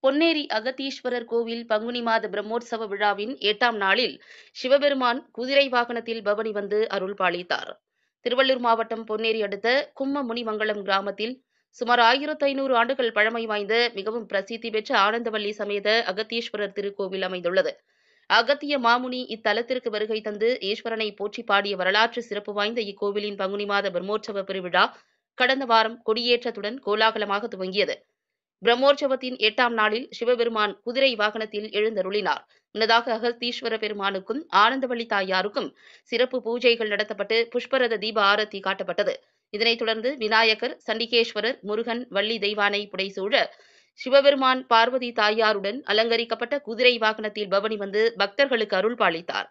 பொன்னேரி அகத்தீஸ்வரர் கோவில் பங்குனி மாத பிரம்மோற்சவ விழாவின் எட்டாம் நாளில் சிவபெருமான் குதிரை வாகனத்தில் பவனி வந்து அருள் பாலித்தார் திருவள்ளூர் மாவட்டம் பொன்னேரி அடுத்த கும்மமுனிமங்கலம் கிராமத்தில் சுமார் ஆயிரத்து ஐநூறு ஆண்டுகள் பழமை வாய்ந்த மிகவும் பிரசித்தி பெற்ற ஆனந்தவல்லி சமேத அகத்தீஸ்வரர் திருக்கோவில் அமைந்துள்ளது அகத்திய மாமுனி இத்தலத்திற்கு வருகை தந்து ஈஸ்வரனை போற்றி பாடிய வரலாற்று சிறப்பு வாய்ந்த இக்கோவிலின் பங்குனி மாத பிரம்மோற்சவ பெருவிழா கடந்த வாரம் கொடியேற்றத்துடன் கோலாகலமாக துவங்கியது பிரம்மோற்சவத்தின் எட்டாம் நாளில் சிவபெருமான் குதிரை வாகனத்தில் எழுந்தருளினார் முன்னதாக அகஸ்தீஸ்வர பெருமானுக்கும் ஆனந்தவள்ளி தாயாருக்கும் சிறப்பு பூஜைகள் நடத்தப்பட்டு புஷ்பரத தீப ஆரத்தி காட்டப்பட்டது இதனைத் தொடர்ந்து விநாயகர் சண்டிகேஸ்வரர் முருகன் வள்ளி தெய்வானை புடைசூழ சிவபெருமான் பார்வதி தாயாருடன் அலங்கரிக்கப்பட்ட குதிரை வாகனத்தில் பவனி வந்து பக்தர்களுக்கு அருள் பாலித்தார்